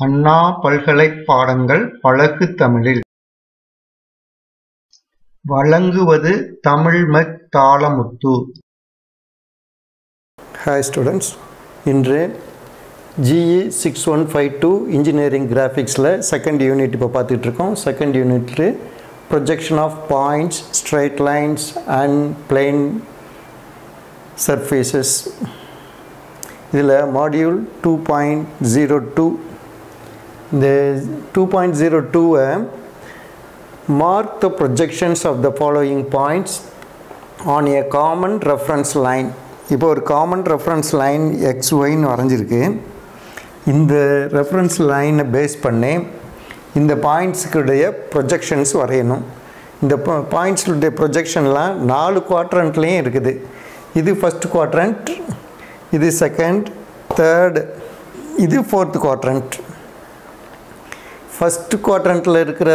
அண்ணா பல்கலைப் பாடங்கள் பழகு தமிழில்! வழங்குவது தமிழ்மெக் தாளமுத்து. ஹாய் ஸ்டூடெண்ட்ஸ் இன்று GE six one five two engineering கிராஃபிக்ஸில் செகண்ட் யூனிட் இப்போ பார்த்துட்ருக்கோம் செகண்ட் யூனிட்ல projection of points straight lines and plane surfaces இதில் module two point zero two இந்த டூ பாயிண்ட் ஜீரோ டூவை mark the projections of the following points on a common reference line இப்போ ஒரு common reference line x ஒய்னு வரைஞ்சிருக்கு இந்த reference லைனை base பண்ணி இந்த பாயிண்ட்ஸுக்குடைய ப்ரொஜெக்ஷன்ஸ் வரையணும் இந்த பாயிண்ட்ஸுடைய ப்ரொஜெக்ஷன்லாம் நாலு குவாட்ரண்ட்லேயும் இருக்குது இது ஃபஸ்ட் குவாட்ரண்ட் இது செகண்ட் தேர்ட் இது ஃபோர்த் குவாட்ரண்ட் ஃபஸ்ட்டு குவாட்ரண்ட்டில் இருக்கிற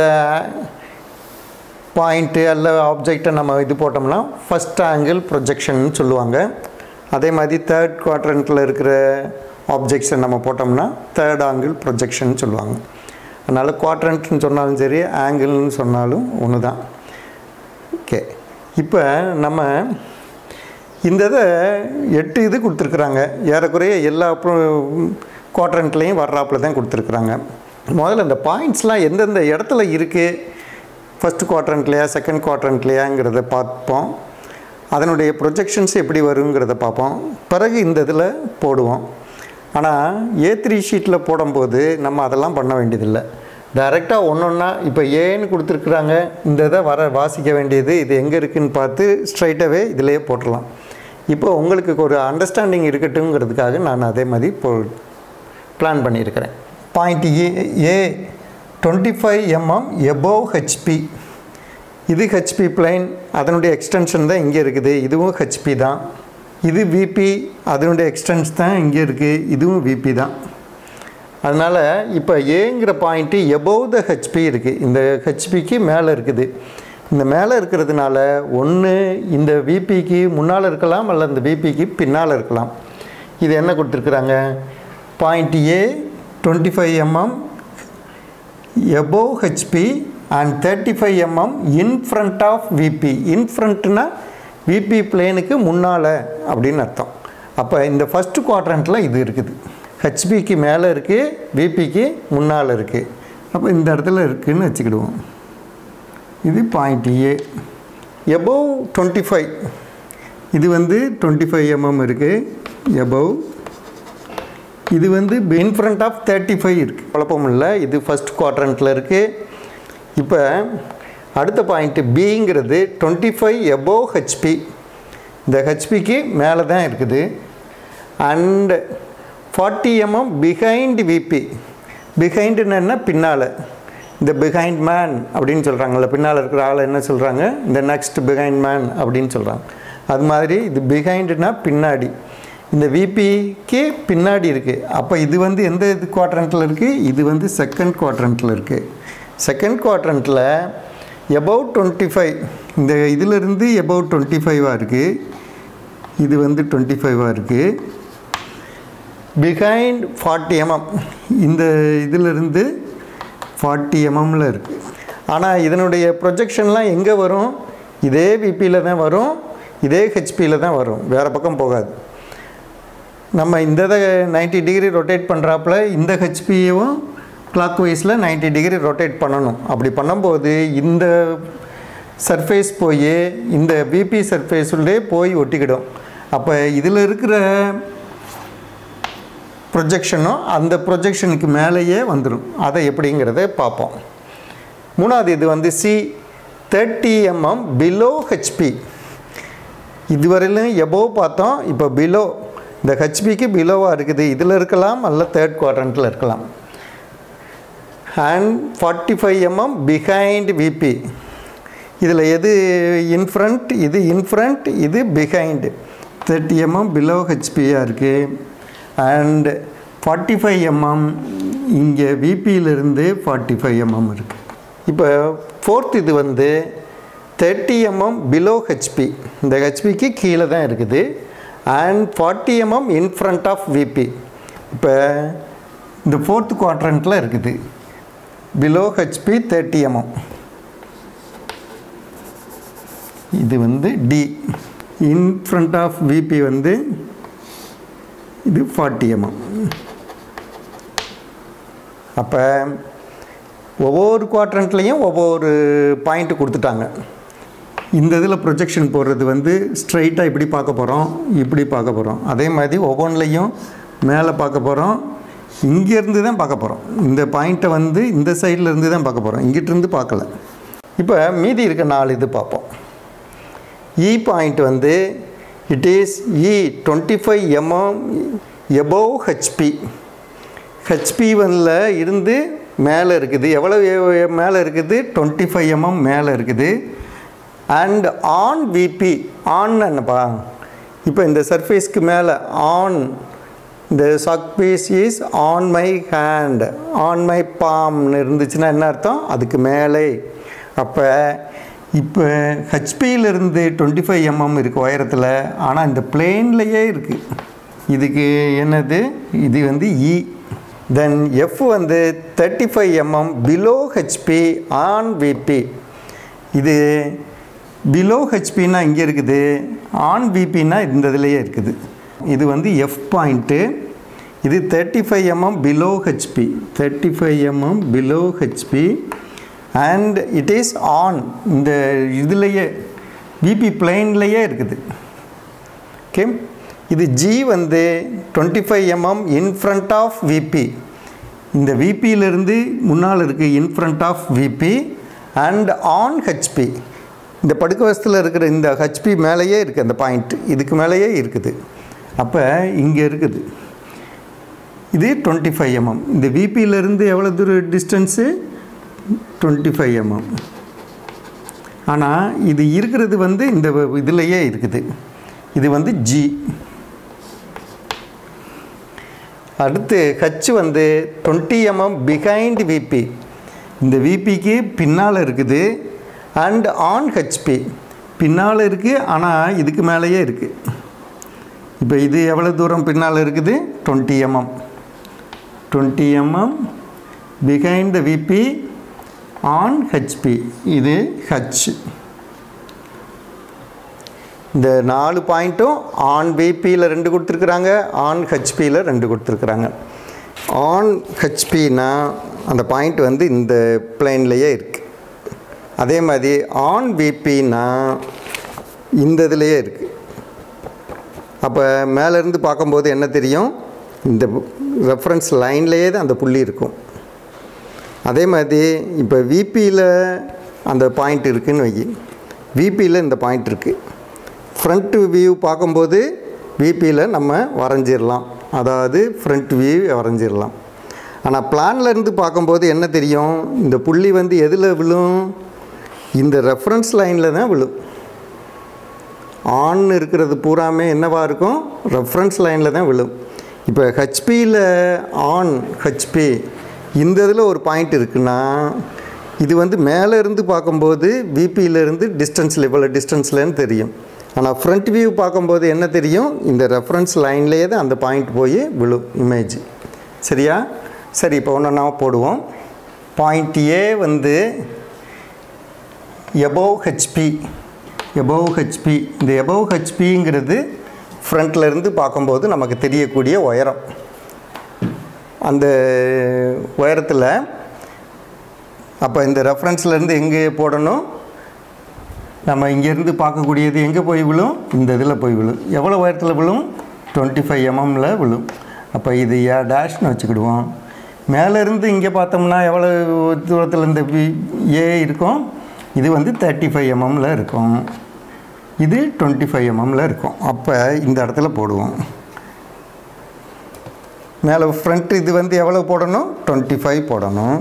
பாயிண்ட்டு அல்ல ஆப்ஜெக்டை நம்ம இது போட்டோம்னா ஃபஸ்ட் ஆங்கிள் ப்ரொஜெக்ஷன் சொல்லுவாங்க அதே மாதிரி தேர்ட் குவாட்ரண்ட்டில் இருக்கிற ஆப்ஜெக்ட்ஸை நம்ம போட்டோம்னா தேர்ட் ஆங்கிள் ப்ரொஜெக்ஷன் சொல்லுவாங்க அதனால் குவாட்ரண்ட்னு சொன்னாலும் சரி ஆங்கிள்னு சொன்னாலும் ஒன்று தான் ஓகே இப்போ நம்ம இந்த இதை எட்டு இது கொடுத்துருக்குறாங்க ஏறக்குறைய எல்லா குவாட்ரண்ட்லேயும் வர்றாப்புல தான் கொடுத்துருக்குறாங்க முதல்ல இந்த பாயிண்ட்ஸ்லாம் எந்தெந்த இடத்துல இருக்குது ஃபஸ்ட் குவாட்ரண்ட்லையா செகண்ட் குவாட்ரண்ட்லையாங்கிறத பார்ப்போம் அதனுடைய ப்ரொஜெக்ஷன்ஸ் எப்படி வருங்கிறத பார்ப்போம் பிறகு இந்த இதில் போடுவோம் ஆனால் ஏ த்ரீ ஷீட்டில் போடும்போது நம்ம அதெல்லாம் பண்ண வேண்டியதில்லை டைரெக்டாக ஒன்று ஒன்றா இப்போ ஏன்னு கொடுத்துருக்குறாங்க இந்த இதை வர வாசிக்க வேண்டியது இது எங்கே இருக்குதுன்னு பார்த்து ஸ்ட்ரைட்டாகவே இதிலேயே போட்டுடலாம் இப்போ உங்களுக்கு ஒரு அண்டர்ஸ்டாண்டிங் இருக்கட்டுங்கிறதுக்காக நான் அதே மாதிரி போ பிளான் பண்ணியிருக்கிறேன் point A A twenty five mm above HP இது ஹெச்பி பிளைன் அதனுடைய எக்ஸ்டென்ஷன் தான் இங்கே இருக்குது இதுவும் ஹெச்பி தான் இது விபி அதனுடைய எக்ஸ்டென்ஸ் தான் இங்கே இருக்குது இதுவும் விபி தான் அதனால் இப்போ ஏங்கிற பாயிண்ட்டு எபோவ் த ஹெச்பி இருக்குது இந்த ஹெச்பிக்கு மேலே இருக்குது இந்த மேலே இருக்கிறதுனால ஒன்று இந்த விபிக்கு முன்னால் இருக்கலாம் அல்ல இந்த விபிக்கு பின்னால் இருக்கலாம் இது என்ன கொடுத்துருக்குறாங்க point A twenty five mm above HP and thirty five mm in front of VP in ஃப்ரண்ட்னா விபி பிளேனுக்கு முன்னால் அப்படின்னு அர்த்தம் அப்போ இந்த ஃபஸ்ட்டு குவாட்ரண்ட்டில் இது இருக்குது ஹெச்பிக்கு மேலே இருக்குது விபிக்கு முன்னால் இருக்குது அப்போ இந்த இடத்துல இருக்குதுன்னு வச்சுக்கிடுவோம் இது point A above twenty five இது வந்து டுவெண்ட்டி ஃபைவ் எம்எம் இருக்குது எபோவ் இது வந்து in front of thirty five இருக்குது குழப்பம் இல்லை இது ஃபஸ்ட் குவாட்ரண்ட்டில் இருக்குது இப்போ அடுத்த பாயிண்ட்டு பிங்கிறது டுவெண்ட்டி ஃபைவ் எபோவ் ஹெச்பி இந்த ஹெச்பிக்கு மேலே தான் இருக்குது and forty mm behind VP பிஹைண்டுன்னு என்ன பின்னால் இந்த பிஹைண்ட் மேன் அப்படின்னு சொல்கிறாங்கல்ல பின்னால் இருக்கிற ஆளை என்ன சொல்கிறாங்க இந்த நெக்ஸ்ட் பிஹைண்ட் மேன் அப்படின்னு சொல்கிறாங்க அது மாதிரி இது பிஹைண்டுனா பின்னாடி இந்த விபிக்கு பின்னாடி இருக்குது அப்போ இது வந்து எந்த இது குவாட்ரண்ட்டில் இருக்குது இது வந்து செகண்ட் குவாட்ரண்ட்டில் இருக்குது செகண்ட் குவாட்ரண்ட்டில் எபவ் டுவெண்ட்டி ஃபைவ் இந்த இதிலிருந்து எபவ் டுவெண்ட்டி ஃபைவாக இருக்குது இது வந்து டுவெண்ட்டி ஃபைவாக இருக்குது பிஹைண்ட் ஃபார்ட்டி எம்எம் இந்த இதிலிருந்து ஃபார்ட்டி எம்எம்மில் இருக்குது ஆனால் இதனுடைய ப்ரொஜெக்ஷன்லாம் எங்கே வரும் இதே விபியில் தான் வரும் இதே ஹெச்பியில் தான் வரும் வேறு பக்கம் போகாது நம்ம இந்த இதை நைன்ட்டி டிகிரி ரொட்டேட் பண்ணுறாப்புல இந்த ஹெச்பியும் கிளாக் வைஸில் நைன்ட்டி டிகிரி ரொட்டேட் பண்ணணும் அப்படி பண்ணும்போது இந்த சர்ஃபேஸ் போய் இந்த பிபி சர்ஃபேஸுள்ளே போய் ஒட்டிக்கிடும் அப்போ இதில் இருக்கிற ப்ரொஜெக்ஷனும் அந்த ப்ரொஜெக்ஷனுக்கு மேலேயே வந்துடும் அதை எப்படிங்கிறத பார்ப்போம் மூணாவது இது வந்து C thirty mm below HP இதுவரையிலும் எபோவ் பார்த்தோம் இப்போ பிலோ இந்த ஹெச்பிக்கு பிலோவாக இருக்குது இதில் இருக்கலாம் அல்ல தேர்ட் குவாட்ரண்ட்டில் இருக்கலாம் and forty five mm behind VP இதில் எது இன்ஃப்ரண்ட் இது இன்ஃப்ரண்ட் இது பிஹைண்டு தேர்ட்டி எம்எம் பிலோ ஹெச்பியாக இருக்குது அண்ட் ஃபார்ட்டி ஃபைவ் எம்எம் இங்கே விபியிலிருந்து ஃபார்ட்டி ஃபைவ் எம்எம் இருக்குது இப்போ ஃபோர்த் இது வந்து தேர்ட்டி எம்எம் பிலோ ஹெச்பி இந்த ஹெச்பிக்கு கீழே தான் இருக்குது and forty mm in front of VP இப்போ இந்த ஃபோர்த் குவாட்ரண்ட்டில் இருக்குது பிலோ ஹெச்பி தேர்ட்டி எம்எம் இது வந்து D in front of VP வந்து இது ஃபார்ட்டி எம்எம் அப்போ ஒவ்வொரு குவாட்ரண்ட்லேயும் ஒவ்வொரு பாயிண்ட் கொடுத்துட்டாங்க இந்த இதில் ப்ரொஜெக்ஷன் போடுறது வந்து ஸ்ட்ரைட்டாக இப்படி பார்க்க போகிறோம் இப்படி பார்க்க போகிறோம் அதே மாதிரி ஒவ்வொன்றிலையும் மேலே பார்க்க போகிறோம் இங்கேருந்து தான் பார்க்க போகிறோம் இந்த பாயிண்ட்டை வந்து இந்த சைடில் இருந்து தான் பார்க்க போகிறோம் இங்கிட்டிருந்து பார்க்கல இப்போ மீதி இருக்க நாலு இது பார்ப்போம் இ பாயிண்ட் வந்து it is E twenty five mm above HP HP ஒன்ல இருந்து மேலே இருக்குது எவ்வளோ மேலே இருக்குது டுவெண்ட்டி ஃபைவ் எம்எம் மேலே இருக்குது அண்ட் ஆன் விபி ஆன் என்னப்பா இப்போ இந்த சர்ஃபேஸ்க்கு மேலே ஆன் இந்த chalk piece is on my hand on my பாம்னு இருந்துச்சுன்னா என்ன அர்த்தம் அதுக்கு மேலே அப்போ இப்போ ஹெச்பியிலிருந்து டுவெண்ட்டி ஃபைவ் எம்எம் இருக்குது உயரத்தில் ஆனால் இந்த பிளேன்லேயே இருக்குது இதுக்கு என்னது இது வந்து இ தென் எஃப் வந்து thirty five mm below HP on VP இது பிலோ ஹெச்பின்னா இங்கே இருக்குது ஆன் விபின்னா இந்த இதுலேயே இருக்குது இது வந்து எஃப் பாயிண்ட்டு இது thirty five mm below HP thirty five mm below HP and it is on இந்த இதுலேயே விபி பிளெயின்லேயே இருக்குது ஓகே இது ஜி வந்து twenty five mm in front of VP இந்த விபியிலிருந்து முன்னால் இருக்குது in front of VP and on HP இந்த படுக்க வசத்தில் இருக்கிற இந்த ஹெச்பி மேலேயே இருக்குது அந்த பாயிண்ட் இதுக்கு மேலேயே இருக்குது அப்போ இங்கே இருக்குது இது டுவெண்ட்டி ஃபைவ் எம்எம் இந்த விபியிலேருந்து எவ்வளோ தூரம் டிஸ்டன்ஸு டுவெண்ட்டி ஃபைவ் எம்எம் ஆனால் இது இருக்கிறது வந்து இந்த இதுலேயே இருக்குது இது வந்து ஜி அடுத்து ஹச் வந்து டுவெண்ட்டி எம்எம் பிஹைண்ட் விபி இந்த விபிக்கு பின்னால் இருக்குது அண்ட் ஆன் ஹெச்பி பின்னால் இருக்குது ஆனால் இதுக்கு மேலேயே இருக்குது இப்போ இது எவ்வளோ தூரம் பின்னால் இருக்குது twenty mm twenty mm behind the VP on HP இது ஹச் இந்த நாலு பாயிண்ட்டும் ஆன் விபியில் ரெண்டு கொடுத்துருக்குறாங்க ஆன் ஹெச்பியில் ரெண்டு கொடுத்துருக்குறாங்க ஆன் ஹெச்பினா அந்த பாயிண்ட் வந்து இந்த பிளேன்லேயே இருக்குது அதே மாதிரி ஆன் விபினா இந்த இதுலேயே இருக்குது அப்போ மேலேருந்து பார்க்கும்போது என்ன தெரியும் இந்த ரெஃபரன்ஸ் லைன்லேயே தான் அந்த புள்ளி இருக்கும் அதே மாதிரி இப்போ விபியில் அந்த பாயிண்ட் இருக்குதுன்னு வை விபியில் இந்த பாயிண்ட் இருக்குது ஃப்ரண்ட் வியூ பார்க்கும்போது விபியில் நம்ம வரைஞ்சிடலாம் அதாவது ஃப்ரண்ட் வியூ வரைஞ்சிடலாம் ஆனால் பிளான்ல இருந்து பார்க்கும்போது என்ன தெரியும் இந்த புள்ளி வந்து எதில் விழும் இந்த ரெஃபரன்ஸ் லைனில் தான் விழும் ஆன் இருக்கிறது பூராமே என்னவா இருக்கும் ரெஃபரன்ஸ் லைனில் தான் விழும் இப்போ ஹெச்பியில் ஆன் ஹெச்பி இந்த இதில் ஒரு பாயிண்ட் இருக்குன்னா இது வந்து மேலே இருந்து பார்க்கும்போது விபியிலேருந்து டிஸ்டன்ஸில் இவ்வளோ டிஸ்டன்ஸ்லன்னு தெரியும் ஆனால் ஃப்ரண்ட் வியூ பார்க்கும்போது என்ன தெரியும் இந்த ரெஃபரன்ஸ் லைன்லேயே தான் அந்த பாயிண்ட் போய் விழும் இமேஜ் சரியா சரி இப்போ ஒன்று நான் போடுவோம் பாயிண்ட் ஏ வந்து எபோவ் ஹெச்பி எபோவ் ஹெச்பி இந்த எபோவ் ஹெச்பிங்கிறது ஃப்ரண்ட்டில் இருந்து பார்க்கும்போது நமக்கு தெரியக்கூடிய உயரம் அந்த உயரத்தில் அப்போ இந்த ரெஃபரன்ஸ்லேருந்து எங்கே போடணும் நம்ம இங்கேருந்து பார்க்கக்கூடியது எங்கே போய் விழும் இந்த இதில் போய் விழும் எவ்வளோ உயரத்தில் விழும் டுவெண்ட்டி ஃபைவ் எம்எம்மில் விழும் அப்போ இது ஏ டேஷ்னு வச்சுக்கிடுவோம் மேலேருந்து இங்கே பார்த்தோம்னா எவ்வளோ தூரத்தில் இந்த வி ஏ இருக்கும் இது வந்து தேர்ட்டி ஃபைவ் எம்எம்மில் இருக்கும் இது டுவெண்ட்டி ஃபைவ் எம்எம்மில் இருக்கும் அப்போ இந்த இடத்துல போடுவோம் மேலே ஃப்ரண்ட் இது வந்து எவ்வளோ போடணும் டுவெண்ட்டி ஃபைவ் போடணும்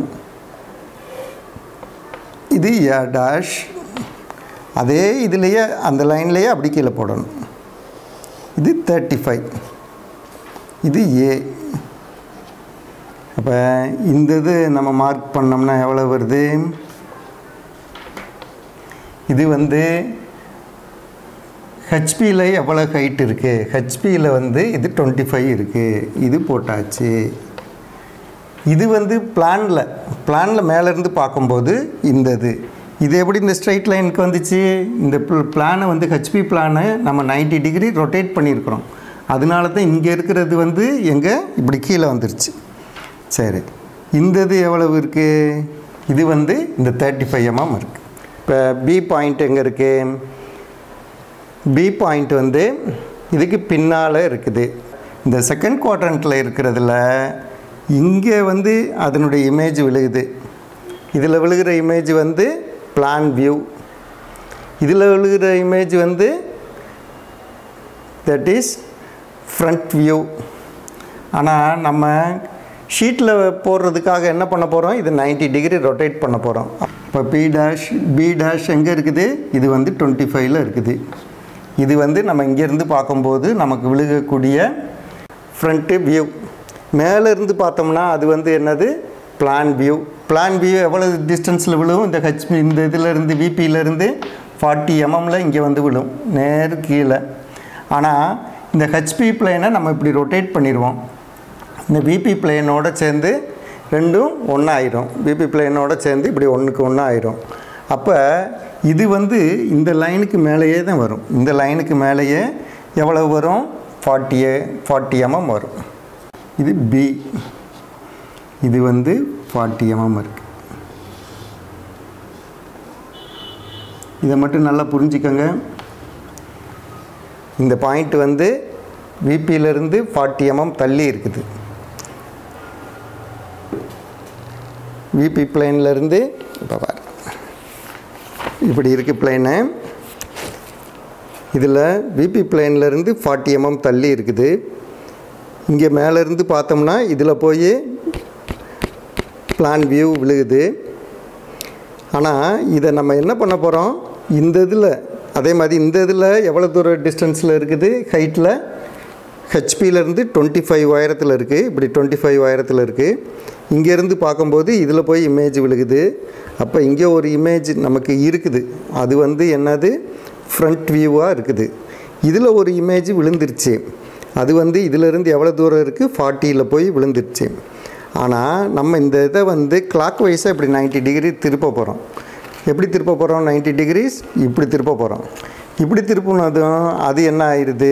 இது ஏ டேஷ் அதே இதுலேயே அந்த லைன்லேயே அப்படி கீழே போடணும் இது தேர்ட்டி ஃபைவ் இது ஏ அப்போ இந்த இது நம்ம மார்க் பண்ணோம்னா எவ்வளோ வருது இது வந்து ஹெச்பியில் எவ்வளோ ஹைட் இருக்குது ஹெச்பியில் வந்து இது டுவெண்ட்டி ஃபைவ் இருக்குது இது போட்டாச்சு இது வந்து பிளானில் பிளானில் மேலேருந்து பார்க்கும்போது இந்த இது இது எப்படி இந்த ஸ்ட்ரைட் லைனுக்கு வந்துச்சு இந்த பிளானை வந்து ஹெச்பி பிளானை நம்ம 90 டிகிரி ரொட்டேட் பண்ணியிருக்கிறோம் அதனால தான் இங்கே இருக்கிறது வந்து எங்கே இப்படி கீழே வந்துருச்சு சரி இந்த இது எவ்வளவு இருக்குது இது வந்து இந்த தேர்ட்டி ஃபைவ் எம்எம் இருக்குது இப்போ பி பாயிண்ட் எங்கே இருக்குது பி பாயிண்ட் வந்து இதுக்கு பின்னால் இருக்குது இந்த செகண்ட் குவாட்ரண்ட்டில் இருக்கிறதுல இங்கே வந்து அதனுடைய இமேஜ் விழுகுது இதில் விழுகிற இமேஜ் வந்து பிளான் வியூ இதில் விழுகிற இமேஜ் வந்து தட் இஸ் ஃப்ரண்ட் வியூ ஆனால் நம்ம ஷீட்டில் போடுறதுக்காக என்ன பண்ண போகிறோம் இது 90 டிகிரி ரொட்டேட் பண்ண போகிறோம் இப்போ பி டேஷ் பி டேஷ் எங்கே இருக்குது இது வந்து டுவெண்ட்டி ஃபைவ்ல இருக்குது இது வந்து நம்ம இங்கேருந்து பார்க்கும்போது நமக்கு விழுகக்கூடிய ஃப்ரண்ட்டு வியூ மேலேருந்து பார்த்தோம்னா அது வந்து என்னது பிளான் வியூ பிளான் வியூ எவ்வளோ டிஸ்டன்ஸில் விழுவும் இந்த ஹெச் இந்த இதிலேருந்து விபியிலேருந்து ஃபார்ட்டி எம்எம்ல இங்கே வந்து விழும் நேர் கீழே ஆனால் இந்த ஹெச்பி பிளேனை நம்ம இப்படி ரொட்டேட் பண்ணிடுவோம் இந்த விபி பிளேனோட சேர்ந்து ரெண்டும் ஒன்றாயிரும் விபி பிளேனோட சேர்ந்து இப்படி ஒன்றுக்கு ஒன்று ஆயிரும் அப்போ இது வந்து இந்த லைனுக்கு மேலேயே தான் வரும் இந்த லைனுக்கு மேலேயே எவ்வளவு வரும் ஃபார்ட்டி ஃபார்ட்டி எம்எம் வரும் இது பி இது வந்து ஃபார்ட்டி எம்எம் இருக்குது இதை மட்டும் நல்லா புரிஞ்சுக்கோங்க இந்த பாயிண்ட் வந்து விபியிலேருந்து ஃபார்ட்டி எம்எம் தள்ளி இருக்குது விபி பிளேன்லேருந்து இப்போ பாரு இப்படி இருக்குது பிளேனு இதில் விபி பிளேன்லேருந்து ஃபார்ட்டி எம்எம் தள்ளி இருக்குது இங்கே மேலேருந்து பார்த்தோம்னா இதில் போய் பிளான் வியூ விழுகுது ஆனால் இதை நம்ம என்ன பண்ண போகிறோம் இந்த இதில் அதே மாதிரி இந்த இதில் எவ்வளோ தூரம் டிஸ்டன்ஸில் இருக்குது ஹைட்டில் ஹெச்பியிலேருந்து டுவெண்ட்டி ஃபைவ் உயரத்தில் இருக்குது இப்படி டுவெண்ட்டி ஃபைவ் உயரத்தில் இருக்குது இங்கேருந்து பார்க்கும்போது இதில் போய் இமேஜ் விழுகுது அப்போ இங்கே ஒரு இமேஜ் நமக்கு இருக்குது அது வந்து என்னது ஃப்ரண்ட் வியூவாக இருக்குது இதில் ஒரு இமேஜ் விழுந்துருச்சு அது வந்து இதிலேருந்து எவ்வளோ தூரம் இருக்குது ஃபார்ட்டியில் போய் விழுந்துருச்சு ஆனால் நம்ம இந்த இதை வந்து கிளாக் வைஸாக இப்படி 90 டிகிரி திருப்ப போகிறோம் எப்படி திருப்ப போகிறோம் 90 டிகிரிஸ் இப்படி திருப்ப போகிறோம் இப்படி திருப்பினதும் அது என்ன ஆயிடுது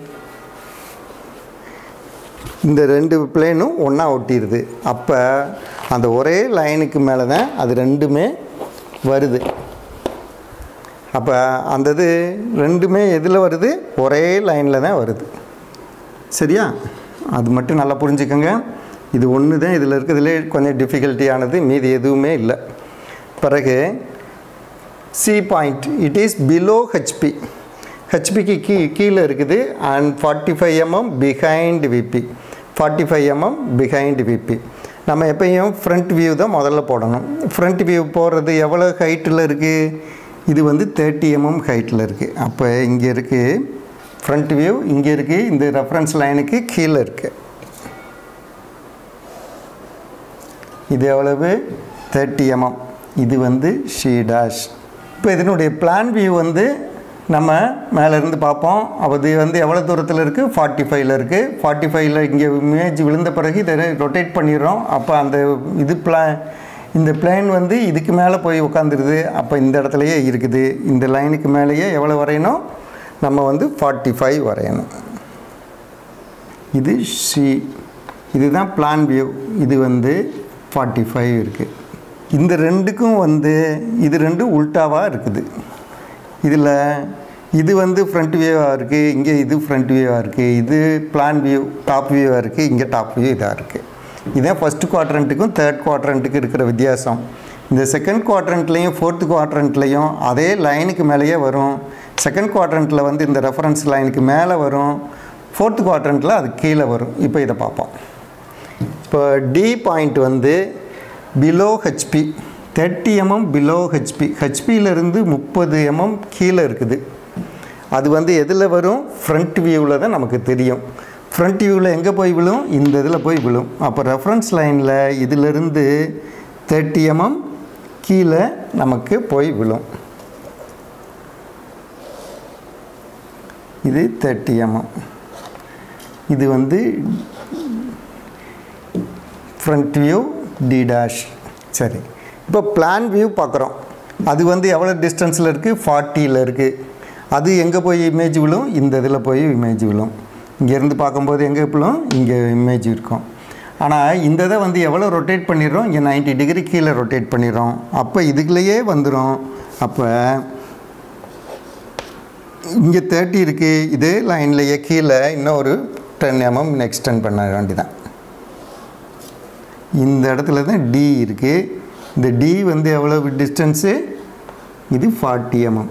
இந்த ரெண்டு பிளேனும் ஒன்றா ஒட்டிடுது அப்போ அந்த ஒரே லைனுக்கு மேலே தான் அது ரெண்டுமே வருது அப்போ அந்த இது ரெண்டுமே எதில் வருது ஒரே லைனில் தான் வருது சரியா அது மட்டும் நல்லா புரிஞ்சுக்கோங்க இது ஒன்று தான் இதில் இருக்கிறதுலே கொஞ்சம் டிஃபிகல்ட்டியானது மீதி எதுவுமே இல்லை பிறகு C point it is below HP ஹெச்பிக்கு கீ கீழே இருக்குது and forty five mm behind VP forty five mm behind VP நம்ம எப்பயும் ஃப்ரண்ட் வியூ தான் முதல்ல போடணும் ஃப்ரண்ட் வியூ போடுறது எவ்வளோ ஹைட்டில் இருக்குது இது வந்து தேர்ட்டி எம்எம் ஹைட்டில் இருக்குது அப்போ இங்கே இருக்குது ஃப்ரண்ட் வியூ இங்கே இருக்குது இந்த ரெஃபரன்ஸ் லைனுக்கு கீழே இருக்குது இது எவ்வளவு தேர்ட்டி எம்எம் இது வந்து ஷீ டேஷ் இப்போ இதனுடைய பிளான் வியூ வந்து நம்ம மேலேருந்து பார்ப்போம் அது வந்து எவ்வளோ தூரத்தில் இருக்குது ஃபார்ட்டி ஃபைவ்ல இருக்குது ஃபார்ட்டி ஃபைவ்ல இங்கே இமேஜ் விழுந்த பிறகு இதை ரொட்டேட் பண்ணிடுறோம் அப்போ அந்த இது பிளா இந்த பிளேன் வந்து இதுக்கு மேலே போய் உட்காந்துருது அப்போ இந்த இடத்துலையே இருக்குது இந்த லைனுக்கு மேலேயே எவ்வளோ வரையணும் நம்ம வந்து ஃபார்ட்டி ஃபைவ் வரையணும் இது சி இதுதான் பிளான் வியூ இது வந்து ஃபார்ட்டி ஃபைவ் இருக்குது இந்த ரெண்டுக்கும் வந்து இது ரெண்டும் உல்ட்டாவாக இருக்குது இதில் இது வந்து ஃப்ரண்ட் வியூவாக இருக்குது இங்கே இது ஃப்ரண்ட் வியூவாக இருக்குது இது பிளான் வியூ டாப் வியூவாக இருக்குது இங்கே டாப் வியூ இதாக இருக்குது இதான் ஃபஸ்ட்டு குவாட்ரண்ட்டுக்கும் தேர்ட் குவாட்ரண்ட்டுக்கு இருக்கிற வித்தியாசம் இந்த செகண்ட் குவாட்ரண்ட்லேயும் ஃபோர்த்து குவாட்ரண்ட்லேயும் அதே லைனுக்கு மேலேயே வரும் செகண்ட் குவாட்ரண்ட்டில் வந்து இந்த ரெஃபரன்ஸ் லைனுக்கு மேலே வரும் ஃபோர்த்து குவாட்ரண்ட்டில் அது கீழே வரும் இப்போ இதை பார்ப்போம் இப்போ டி பாயிண்ட் வந்து below HP thirty mm below HP ஹெச்பியிலேருந்து முப்பது எம்எம் கீழே இருக்குது அது வந்து எதில் வரும் ஃப்ரண்ட் வியூவில் தான் நமக்கு தெரியும் ஃப்ரண்ட் வியூவில் எங்கே போய் விழும் இந்த இதில் போய் விழும் அப்போ ரெஃபரன்ஸ் லைனில் இதிலிருந்து தேர்ட்டி எம்எம் கீழே நமக்கு போய் விழும் இது தேர்ட்டி எம்எம் இது வந்து ஃப்ரண்ட் வியூ டி டேஷ் சரி இப்போ பிளான் வியூ பார்க்குறோம் அது வந்து எவ்வளோ டிஸ்டன்ஸில் இருக்குது ஃபார்ட்டியில் இருக்குது அது எங்கே போய் இமேஜ் விழும் இந்த இதில் போய் இமேஜ் விழும் இங்கேருந்து பார்க்கும்போது எங்கே விழும் இங்கே இமேஜ் இருக்கும் ஆனால் இந்த இதை வந்து எவ்வளோ ரொட்டேட் பண்ணிடுறோம் இங்கே 90 டிகிரி கீழே ரொட்டேட் பண்ணிடுறோம் அப்போ இதுக்குள்ளேயே வந்துடும் அப்போ இங்கே தேர்ட்டி இருக்குது இதே லைன்லேயே கீழே இன்னும் ஒரு டென் எம்எம் எக்ஸ்டெண்ட் பண்ண வேண்டியதான் இந்த இடத்துல தான் டி இருக்குது இந்த டி வந்து எவ்வளோ டிஸ்டன்ஸு இது ஃபார்ட்டி எம்எம்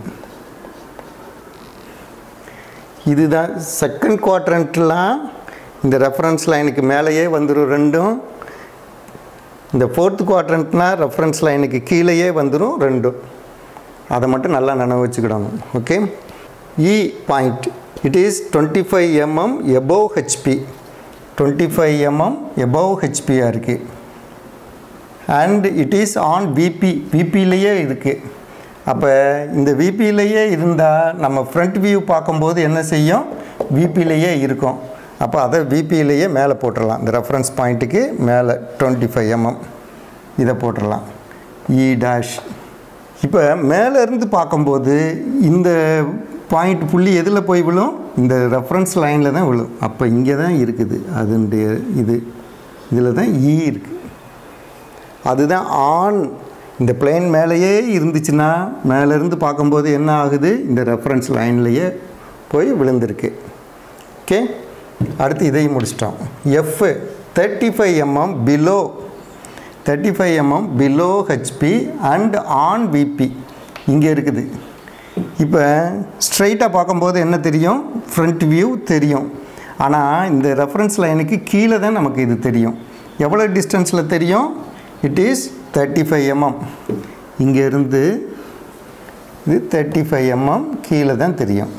இதுதான் செகண்ட் குவாட்ரண்ட்லாம் இந்த ரெஃபரன்ஸ் லைனுக்கு மேலேயே வந்துடும் ரெண்டும் இந்த ஃபோர்த் குவாட்ரண்ட்னா ரெஃபரன்ஸ் லைனுக்கு கீழேயே வந்துடும் ரெண்டும் அதை மட்டும் நல்லா நினைவு வச்சுக்கிடணும் okay E point it is twenty five mm above HP twenty five mm above ஹெச்பியாக இருக்குது and it is on VP விபிலேயே இருக்குது அப்போ இந்த விபிலேயே இருந்தால் நம்ம ஃப்ரண்ட் வியூ பார்க்கும்போது என்ன செய்யும் விபிலேயே இருக்கும் அப்போ அதை விபிலேயே மேலே போட்டுடலாம் இந்த ரெஃபரன்ஸ் பாயிண்ட்டுக்கு மேலே டுவெண்ட்டி ஃபைவ் எம்எம் இதை போட்டுடலாம் இ டேஷ் இப்போ மேலே இருந்து பார்க்கும்போது இந்த பாயிண்ட் புள்ளி எதில் போய் விழும் இந்த ரெஃபரன்ஸ் லைனில் தான் விழும் அப்போ இங்கே தான் இருக்குது அதனுடைய இது இதில் தான் இ இருக்குது அதுதான் ஆன் இந்த பிளேன் மேலேயே இருந்துச்சுன்னா மேலேருந்து பார்க்கும்போது என்ன ஆகுது இந்த ரெஃபரன்ஸ் லைன்லேயே போய் விழுந்திருக்கு ஓகே அடுத்து இதையும் முடிச்சிட்டோம் F thirty five mm below thirty five mm below HP and on VP இங்கே இருக்குது இப்போ ஸ்ட்ரைட்டாக பார்க்கும்போது என்ன தெரியும் ஃப்ரண்ட் வியூ தெரியும் ஆனால் இந்த ரெஃபரன்ஸ் லைனுக்கு கீழே தான் நமக்கு இது தெரியும் எவ்வளோ டிஸ்டன்ஸில் தெரியும் it is thirty five mm இங்கேருந்து இது தேர்ட்டி ஃபைவ் எம்எம் கீழே தான் தெரியும்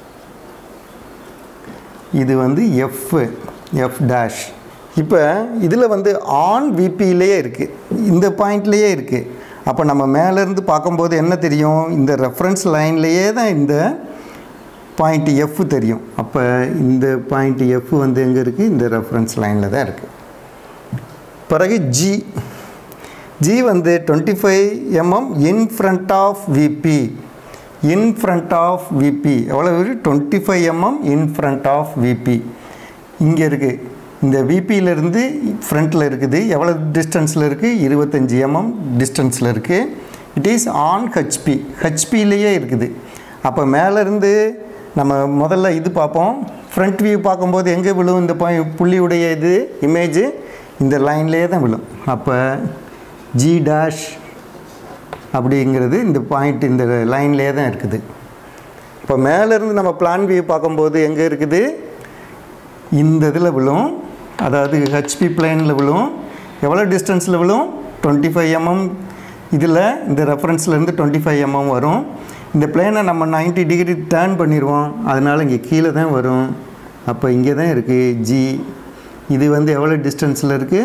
இது வந்து எஃப் எஃப் டேஷ் இப்போ இதில் வந்து ஆன் விபியிலேயே இருக்குது இந்த பாயிண்ட்லேயே இருக்குது அப்போ நம்ம மேலேருந்து பார்க்கும்போது என்ன தெரியும் இந்த ரெஃபரன்ஸ் லைன்லேயே தான் இந்த பாயிண்ட் எஃப் தெரியும் அப்போ இந்த பாயிண்ட் எஃப் வந்து எங்கே இருக்குது இந்த ரெஃபரன்ஸ் லைனில் தான் இருக்குது பிறகு ஜி ஜி வந்து twenty five mm in front of VP in front of VP எவ்வளோ twenty five mm in front of VP இங்கே இருக்குது இந்த விபியிலேருந்து ஃப்ரண்ட்டில் இருக்குது எவ்வளோ டிஸ்டன்ஸில் இருக்குது இருபத்தஞ்சி எம்எம் டிஸ்டன்ஸில் இருக்குது இட் இஸ் ஆன் ஹெச்பி ஹெச்பிலேயே இருக்குது அப்போ மேலேருந்து நம்ம முதல்ல இது பார்ப்போம் ஃப்ரண்ட் வியூ பார்க்கும்போது எங்கே விழும் இந்த பாய் புள்ளியுடைய இது இமேஜ் இந்த லைன்லேயே தான் விழும் அப்போ ஜி டேஷ் அப்படிங்கிறது இந்த பாயிண்ட் இந்த லைன்லேயே தான் இருக்குது இப்போ மேலேருந்து நம்ம பிளான் வியூ பார்க்கும்போது எங்கே இருக்குது இந்த இதில் விழும் அதாவது ஹெச்பி பிளேனில் விழும் எவ்வளோ டிஸ்டன்ஸில் விழும் டுவெண்ட்டி ஃபைவ் எம்எம் இதில் இந்த ரெஃபரன்ஸ்லேருந்து டுவெண்ட்டி ஃபைவ் எம்எம் வரும் இந்த பிளேனை நம்ம 90 டிகிரி டேர்ன் பண்ணிடுவோம் அதனால் இங்கே கீழே தான் வரும் அப்போ இங்கே தான் இருக்குது ஜி இது வந்து எவ்வளோ டிஸ்டன்ஸில் இருக்குது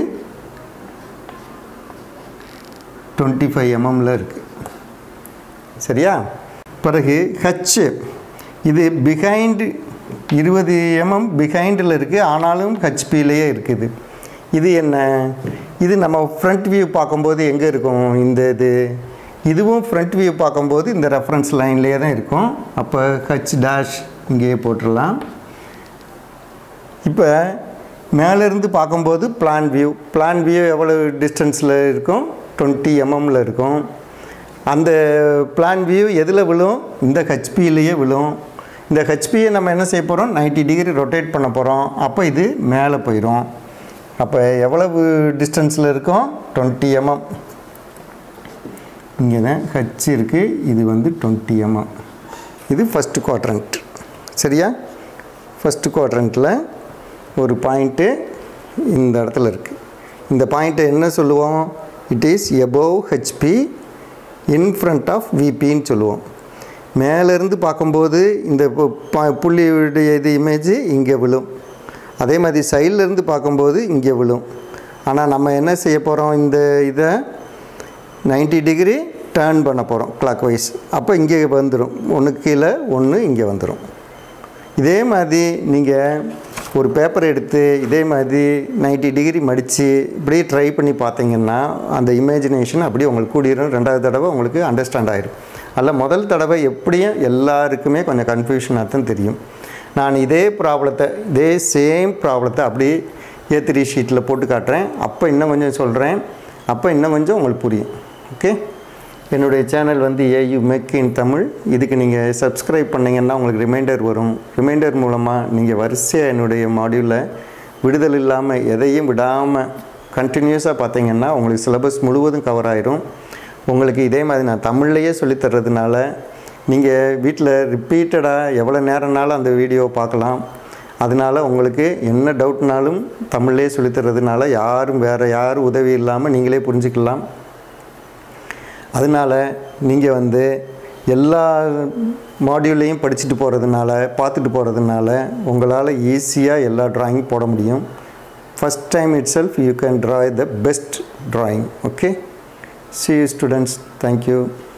டுவெண்ட்டி ஃபைவ் எம்எம்மில் இருக்குது சரியா பிறகு ஹச் இது பிஹைண்ட் இருபது எம்எம் பிஹைண்டில் இருக்குது ஆனாலும் ஹெச்பிலேயே இருக்குது இது என்ன இது நம்ம ஃப்ரண்ட் வியூ பார்க்கும்போது எங்கே இருக்கும் இந்த இது இதுவும் ஃப்ரண்ட் வியூ பார்க்கும்போது இந்த ரெஃபரன்ஸ் லைன்லேயே தான் இருக்கும் அப்போ ஹச் டேஷ் இங்கேயே போட்டுடலாம் இப்போ மேலேருந்து பார்க்கும்போது பிளான் வியூ பிளான் வியூ எவ்வளோ டிஸ்டன்ஸில் இருக்கும் டுவெண்ட்டி எம்எம்மில் இருக்கும் அந்த பிளான் வியூ எதில் விழும் இந்த ஹெச்பியிலேயே விழும் இந்த ஹெச்பியை நம்ம என்ன செய்ய போகிறோம் 90 டிகிரி ரொட்டேட் பண்ண போகிறோம் அப்போ இது மேலே போயிடும் அப்போ எவ்வளவு டிஸ்டன்ஸில் இருக்கும் டுவெண்ட்டி எம்எம் இங்கே தான் ஹச் இருக்குது இது வந்து டுவெண்ட்டி எம்எம் இது ஃபஸ்ட்டு குவாட்ரண்ட் சரியா ஃபஸ்ட்டு குவாட்ரண்ட்டில் ஒரு பாயிண்ட்டு இந்த இடத்துல இருக்குது இந்த பாயிண்ட்டை என்ன சொல்லுவோம் it is above HP in front of விபின்னு சொல்லுவோம் மேலேருந்து பார்க்கும்போது இந்த பு- ப- புள்ளியுடைய இது இமேஜ் இங்கே விழும் அதே மாதிரி சைட்லேருந்து பார்க்கும்போது இங்கே விழும் ஆனால் நம்ம என்ன செய்ய போகிறோம் இந்த இதை 90 டிகிரி டேர்ன் பண்ண போகிறோம் கிளாக் வைஸ் அப்போ இங்கே வந்துடும் ஒன்று கீழே ஒன்று இங்கே வந்துடும் இதே மாதிரி நீங்கள் ஒரு பேப்பர் எடுத்து இதே மாதிரி 90 டிகிரி மடித்து இப்படியே ட்ரை பண்ணி பார்த்தீங்கன்னா அந்த இமேஜினேஷன் அப்படியே உங்களுக்கு கூடிரும் ரெண்டாவது தடவை உங்களுக்கு அண்டர்ஸ்டாண்ட் ஆயிடும் அதில் முதல் தடவை எப்படியும் எல்லாருக்குமே கொஞ்சம் கன்ஃபியூஷனாக தான் தெரியும் நான் இதே ப்ராப்ளத்தை இதே சேம் ப்ராப்ளத்தை அப்படியே ஏ த்ரீ ஷீட்டில் போட்டு காட்டுறேன் அப்போ இன்னும் கொஞ்சம் சொல்கிறேன் அப்போ இன்னும் கொஞ்சம் உங்களுக்கு புரியும் ஓகே என்னுடைய சேனல் வந்து ஏயு மேக் இன் தமிழ் இதுக்கு நீங்கள் சப்ஸ்கிரைப் பண்ணிங்கன்னா உங்களுக்கு ரிமைண்டர் வரும் ரிமைண்டர் மூலமாக நீங்கள் வரிசையாக என்னுடைய மாடியூலில் விடுதல் இல்லாமல் எதையும் விடாமல் கண்டினியூஸாக பார்த்தீங்கன்னா உங்களுக்கு சிலபஸ் முழுவதும் கவர் ஆயிரும் உங்களுக்கு இதே மாதிரி நான் தமிழ்லையே சொல்லித் தர்றதுனால நீங்கள் வீட்டில் ரிப்பீட்டடாக எவ்வளோ நேரம்னாலும் அந்த வீடியோ பார்க்கலாம் அதனால் உங்களுக்கு என்ன டவுட்னாலும் தமிழ்லேயே சொல்லித் தர்றதுனால யாரும் வேறு யாரும் உதவி இல்லாமல் நீங்களே புரிஞ்சுக்கலாம் அதனால் நீங்கள் வந்து எல்லா மாடியூலையும் படிச்சுட்டு போகிறதுனால பார்த்துட்டு போகிறதுனால உங்களால் ஈஸியாக எல்லா drawing போட முடியும் first time itself you can draw the best drawing okay see you students thank you